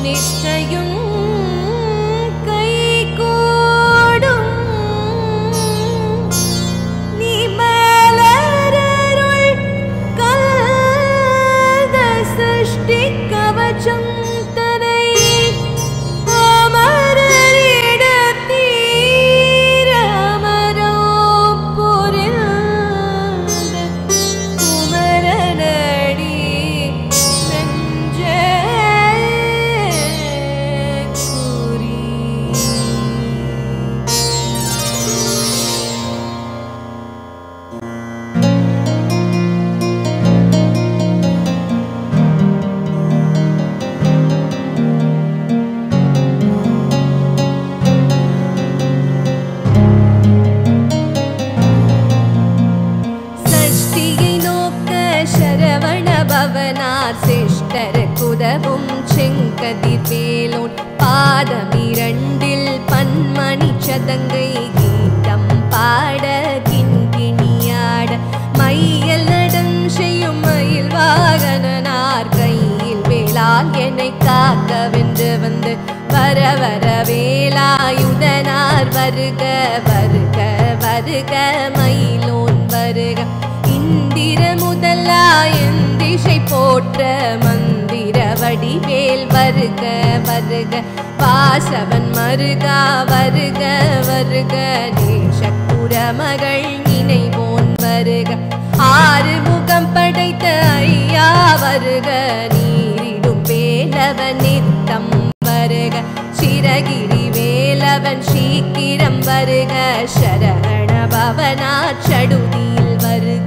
நிஷ்டையும் கைகூடும் நீ மலரருள் கல்த சிருஷ்டி கவச்சம் தனை அமரரிடத்தீரமரோ புரிந்த குமரனடி நெஞ்சே குறி சஷ்டியை நோக்க சரவண பவனார் சிஷ்டருக்கு உதவும் செங்கதிர் வேலோன் பாதமிரண்டில் பன்மணி சதங்கை கீதம் பாட கிண்கிணியாட மையல் நடம் செய்யும் மயில் வாகனனார் கையில் வேளால் என்னை காக்க வென்று வந்து வர வர வேலாயுதனார் வருக வருக வருக மயிலோன் வருக இந்திர முதலா என் திசை போற்ற மந்திர வடிவேல் வருக வருக வாசவன் மருகா வருக வருக தேசக்குர மகள் நினைவோன் வருக ஆறு முகம் படைத்த ஐயா வருக நீரிடும் வேலவன் நித்தம் வருக சிரகிரி வேலவன் சீக்கிரம் வருக சரவண பவனா சடுதியில் வருக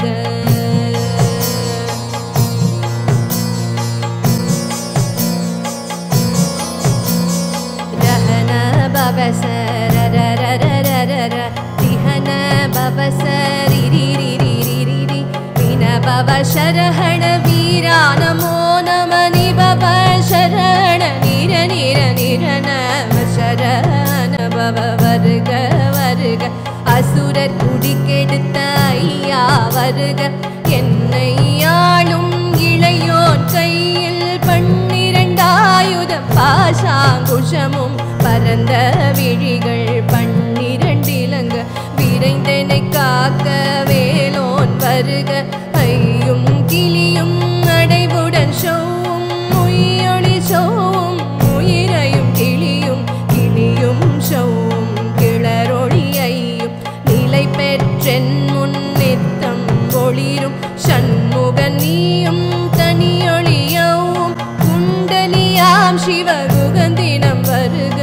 ரஹன பவசரரரரரரர திஹன பவசரிரிரிரிரிரிரி வின பவ சரஹண வீரா நமோ நம நிபவ சரண நிர நிர நிர நம சரண பவ வருக வருக அசுரர் குடிக்கெடுத்த ஐயா வருக என்னை ஆளும் இளையோன் கையில் பன்னிரண்டாயுதம் பாசாங்குஷமும் பரந்த விழிகள் பன்னிரண்டிலங்க விரைந்தனை காக்க வேலோன் வருக ஐயும் கிளியும் அடைவுடன் சோவும் உயிரொளி சோவும் உயிரையும் கிளியும் கிளியும் சோவும் கிளரொளியையும் நிலை பெற்றென் முன்னித்தம் ஒளிரும் சண்முக நீயும் தனியொளியவும் குண்டலியாம் சிவகுகந்தினம் வருக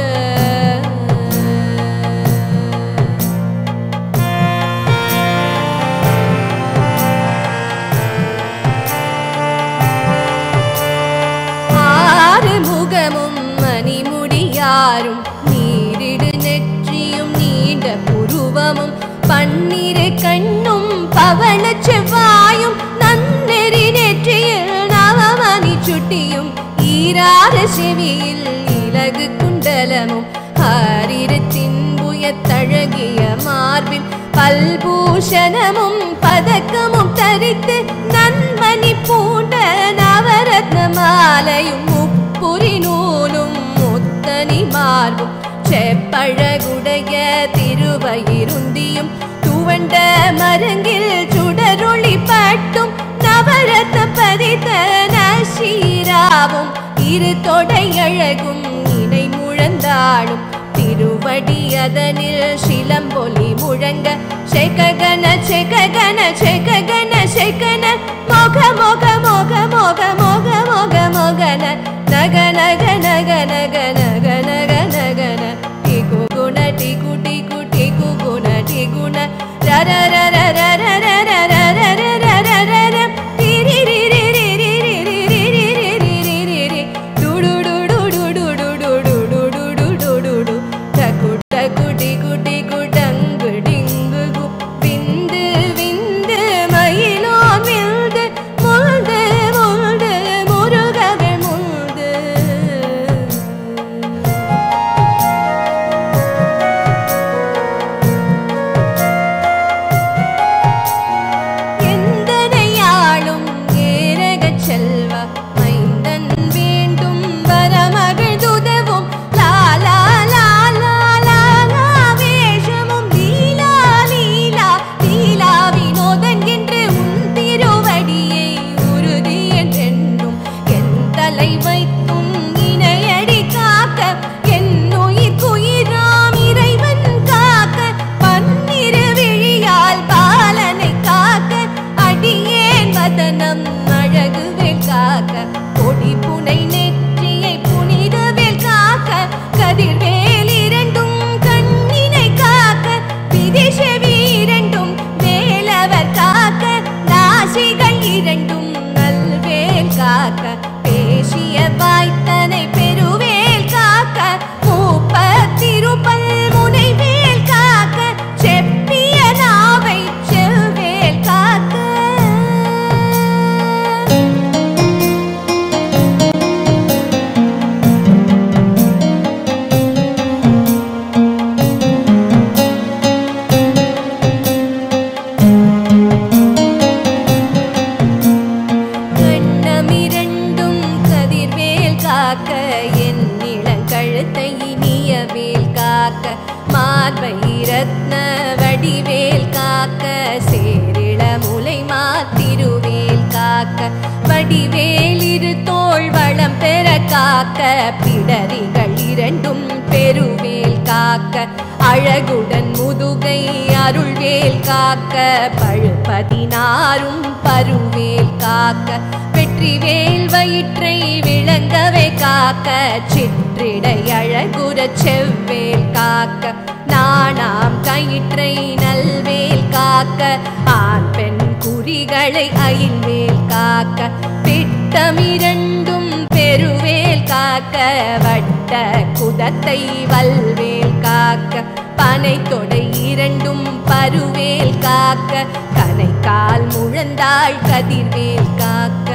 ஆறு முகமும் மணிமுடியாரும் நீரிடு நெற்றியும் நீண்ட புருவமும் பன்னிரு கண்ணும் பவள செவ்வாயும் நன்னெறி நெற்றியில் நவமணி சுட்டியும் ஈராறு செவியில் இலகு குண்டலமும் ஆரிரத்தின் புயத்தழகிய மார்பில் பல்பூஷணமும் பதக்கமும் தரித்து நன்மணி பூண்ட நவரத்ன மாலையும் முப்புரி நூலும் முத்தனி மார்பும் செப்பழகுடைய திருவயிருந்தியும் துவண்ட மருங்கில் சுடரொளி பட்டும் நவரத்ன பதித்த நசீராவும் இரு தொடை அழகும் இணை முழந்தாளும் திருவடி அதனில் சிலம்பொலி முழங்க செககன செககன செககன செகன மொக மொக மொக மொக மொக மொக மொகன நக நக நக நக நக நக நகன டிகு குண டிகு டிகு டிகு குண டிகுண ரர ரர ரர ரர ரர ரர ரர ர திரி ரி ரி ரி ரி ரி ரி ரி ரி ரி ரி ரி ரி டு டு டு டு டு டு டு டு டு டு டு டு டு டு டகு டகு டிகு டிகு டங்கு டிங்கு கு விந்து விந்து மயிலோன் விந்து முல்து முல்து முருகவே முல்து காக்க என் இளங்கழுத்தை இனிய வேல் காக்க மார்பை ரத்ன வடிவேல் காக்க சேரிள முலை மாத்திருவேல் காக்க வடிவேல் இரு தோள் வளம் பெற காக்க பிடரிகள் இரண்டும் பெருவேல் காக்க அழகுடன் முதுகை அருள்வேல் காக்க பழுப்பதினாரும் பருவேல் காக்க வெற்றிவேல் வயிற்றை விளங்கவே காக்க சிற்றிடை அழகுற செவ்வேல் காக்க நாணாம் கயிற்றை நல்வேல் காக்க ஆண் பெண் குறிகளை அயில்வேல் காக்க பிட்டமிரண்டும் பெருவேல் காக்க வட்ட குதத்தை வல்வேல் காக்க பனை தொடை இரண்டும் பருவேல் காக்க கனைக்கால் முழந்தாள் கதிர்வேல் காக்க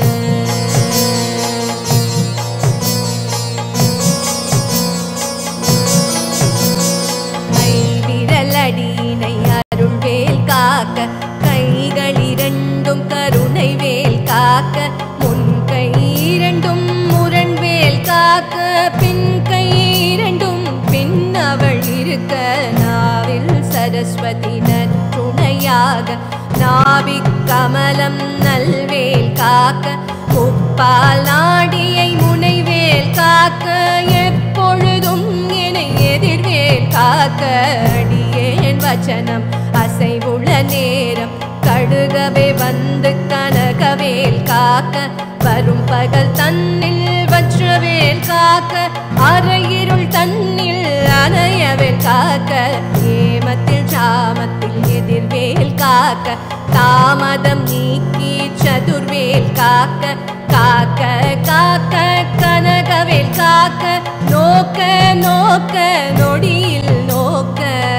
கைவிரலடியினை அருள்வேல் காக்க கைகள் இரண்டும் கருணை வேல் காக்க முன் கை இரண்டும் முரண்வேல் காக்க பின் கை இரண்டும் பின் அவள் இருக்க நாவில் சரஸ்வதி நற்றுணையாக நாவிக் கமலம் நல்வேல் காக்க முப்பால் நாடியை முனைவேல் காக்க எப்பொழுதும் என்னை எதிர்வேல் காக்க அடியேன் வச்சனம் அசைவுள்ள நேரம் கடுகவே வந்து கனகவேல் காக்க வரும் பகல் தன்னில் வற்றவேல் காக்க அறையிருள் தன்னில் அணையவேல் காக்க ஏமத்தில் சாமத்தில் எதிர்வேல் காக்க தாமதம் நீக்கி சதுர்வேல் காக்க காக்க காக்க கனகவேல் காக்க நோக்க நோக்க நொடியில் நோக்க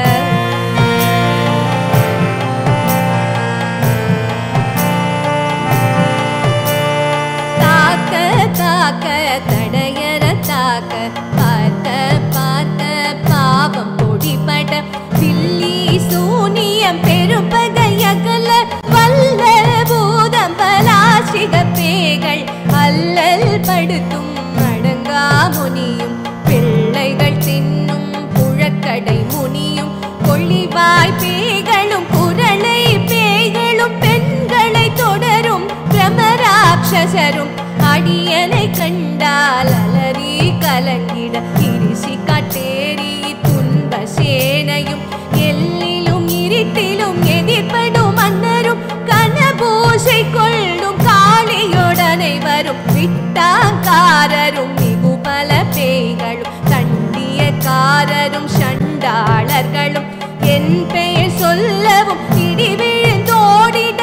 தாக்க தாக்க தடையற தாக்க பார்க்க பார்க்க பாவம் பொடிபட பில்லி சூனியம் பெருபகை அகல வல்ல பூதம் பலாசிக பேகள் அல்லல் படுத்தும் அடங்கா முனியும் பிள்ளைகள் தின்னும் புழக்கடை முனியும் கொள்ளிவாய் பேய்களும் குரலை பேய்களும் பெண்களை தொடரும் பிரமராட்சசரும் அடியனை கண்டால் அலறி கலங்கிட இரிசி காட்டேரி துன்ப சேனையும் எல்லிலும் இருட்டிலும் எதிர்ப்படும் மன்னரும் கனபூசை கொள்ளும் காளியுடனை வரும் விட்டாங்காரரும் மிகு பல பேய்களும் தண்டியக்காரரும் சண்டாளர்களும் என் பெயர் சொல்லவும் இடி விழுந்தோடிட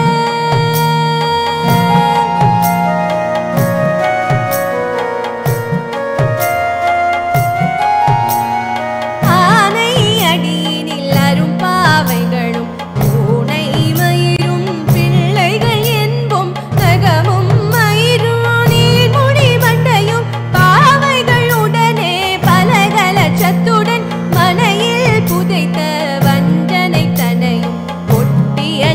ஆனை அடியினில் அரும் பாவைகளும் பூனை மயிரும் பிள்ளைகள் என்பும் நகமும் மயிரும் நீர்முடி மண்டையும் பாவைகள் உடனே பலகல சத்துடன் மனையில் புதைத்த வஞ்சனை தனையும் ஒட்டிய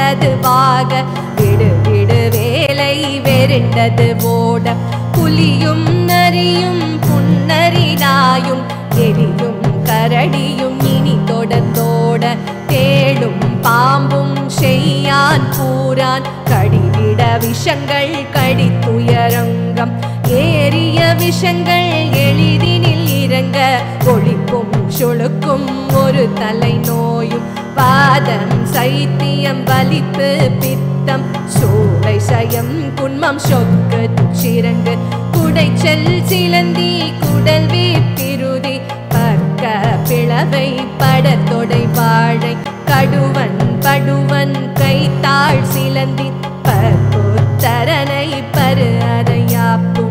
அதுவாக விடு விடு வேலை வெருண்டது ஓட புலியும் நரியும் புன்னரினாயும் எலியும் கரடியும் இனி தொடர்ந்தோட தேடும் பாம்பும் செய்யான் பூரான் கடிவிட விஷங்கள் கடித்துயரங்கம் ஏறிய விஷங்கள் எளிதினில் இறங்க ஒளிக்கும் சுழுக்கும் ஒரு தலை நோயும் பாதம் சைத்தியம் வலிப்பு பித்தம் சூளை சயம் குன்மம் சொக்கு சிரங்கு குடைச்சல் சிலந்தி குடல் வீப்பிருதி பக்க பிளவை படத்தொடை வாழை கடுவன் படுவன் கைத்தாள் சிலந்தி பற்புத்தரனை பரு அறையாப்பும்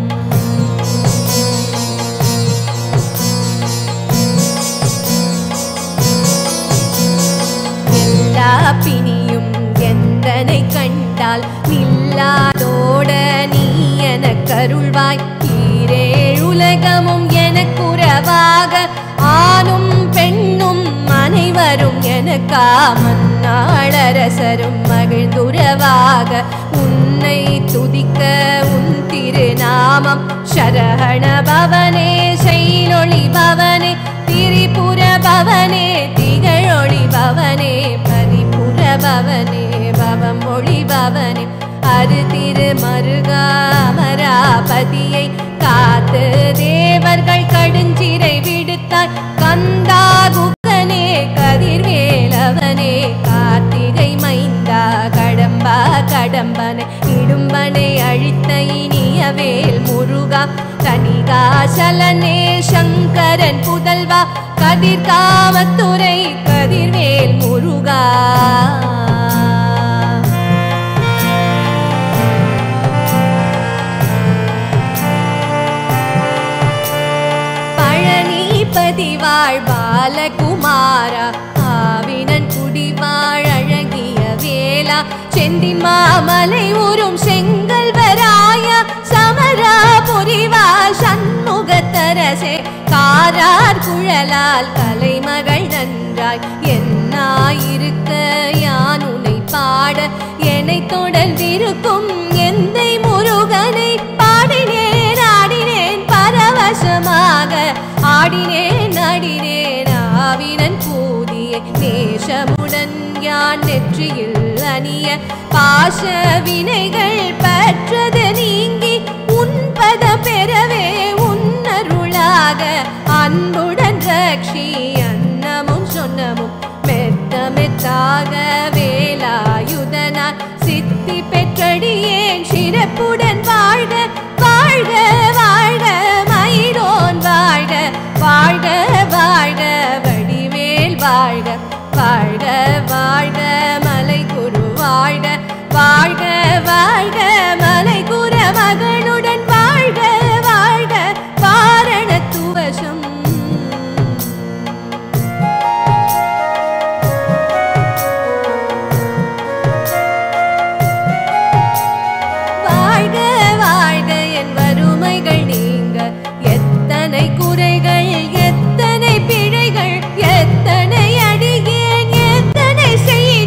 எல்லா பிணியும் எந்தனை கண்டால் நில்லாதோட நீ எனக்கருள்வாய் ஈரேழுலகமும் எனக்குறவாக ஆணும் பெண்ணும் அனைவரும் எனக்கா மன்னாளரசரும் மகிழ்ந்துறவாக உன்னை துதிக்க உன் திருநாமம் சரஹண பவனே செயலொளி பவனே திரிபுர பவனே திகழொளி பவனே பரிபுர பவனே பவம் ஒளி பவனே அரு திரு மருகாமராபதியை காத்து தேவர்கள் கடுஞ்சிறை விடுத்தாய் கந்தா குகனே கதிர்வேலவனே கார்த்திகை மைந்தா கடம்பா கடம்பனை இடும்பனை அழித்த இனிய வேல் முருகா தனிகாசலனே சங்கரன் புதல்வா கதிர்காமத்துறை கதிர்வேல் முருகா பழனிபதி வாழ் பாலகுமாரா ஆவினன் குடிவாழ் அழகிய வேளா செந்தின் மாமலை ஊரும் செங்கல்வராய சமரா புரிவாள் சண்முகத்தரசே காரார் குழலால் கலைமகள் நன்றாய் என்னாயிருக்க யான் உனை பாட என்னை தொடர்ந்திருக்கும் எந்தை முருகனை பாடினேன் ஆடினேன் பரவசமாக ஆடினேன் ஆடினேன் ஆவினன் பூதிய நேசமுடன் யான் நெற்றியில் அணிய பாச வினைகள் பற்றது நீங்கி உன்பத பெறவே உன்னருளாக அன்புடன் ரக்ஷி அன்னமும் சொன்னமும் மெத்த மெத்தாக வேலாயுதனான் சித்தி பெற்றடியேன் சிறப்புடன் வாழ்க வாழ்க வாழ்க மயிரோன் வாழ்க வாழ்க வாழ்க வடிவேல் வாழ்க வாழ்க வாழ்க மலை குரு வாழ்க வாழ்க வாழ்க மலை குர மகனுடன் வாழ்க வாழ்க வாரண துவசம் வாழ்க வாழ்க என் வறுமைகள் நீங்க எத்தனை குறைகள் எத்தனை பிழைகள் எத்தனை அடியேன் எத்தனை செய்தேன்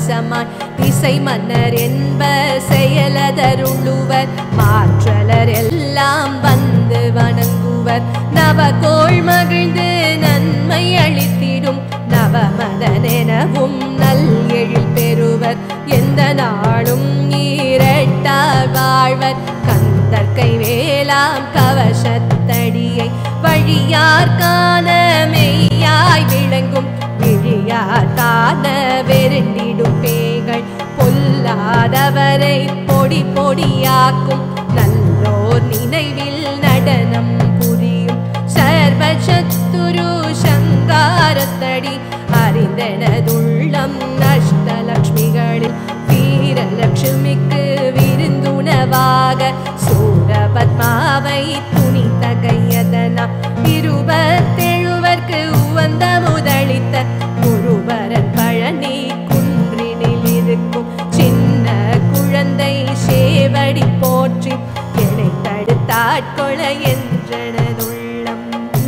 கவசமாய் திசை மன்னர் என்ப செயலதருளுவர் மாற்றலர் எல்லாம் வந்து வணங்குவர் நவகோள் மகிழ்ந்து நன்மை அளித்திடும் நவமதனெனவும் நல் எழில் பெறுவர் எந்த நாளும் ஈரட்டால் வாழ்வர் கந்தற்கை வேளாம் கவசத்தடியை வழியார் காண மெய்யாய் விளங்கும் விழியார் காண வெருண்டிடும் பேய்கள் பொல்லாதவரை பொடி பொடியாக்கும் நல்லோர் நினைவில் நடனம் புரியும் சர்வசத்துரு சங்காரத்தடி அறிந்தனதுள்ளம் நஷ்டலக்ஷ்மிகளில் வீரலட்சுமிக்கு விருந்துணவாக சூரபத்மாவை துணி தகையதனா இருபத்தெழுவர்க்கு உவந்த முதளித்த முழுவரன் பழனி குன்றினில் இருக்கும் சின்ன குழந்தை சேவடி போற்றி என்னை தடுத்தாட்கொள என்றனதுள்ளம்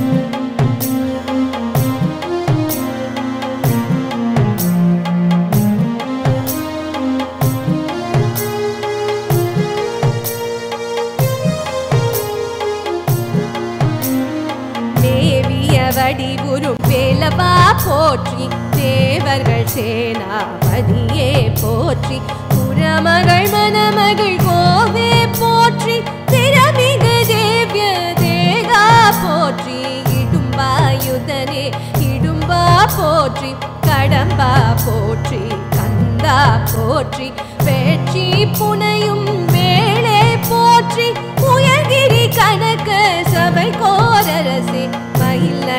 தேவிய வடிவுறும் வேலவா போற்றி தேவர்கள் சேனாபதியே போற்றி புறமகள் மணமகள் கோவே போற்றி திறமிகு தேவ்ய தேகா போற்றி இடும்பாயுதனே இடும்பா போற்றி கடம்பா போற்றி கந்தா போற்றி வேட்சி புனையும் வேளே போற்றி உயர்கிரி கனக சபை கோரரசே மயில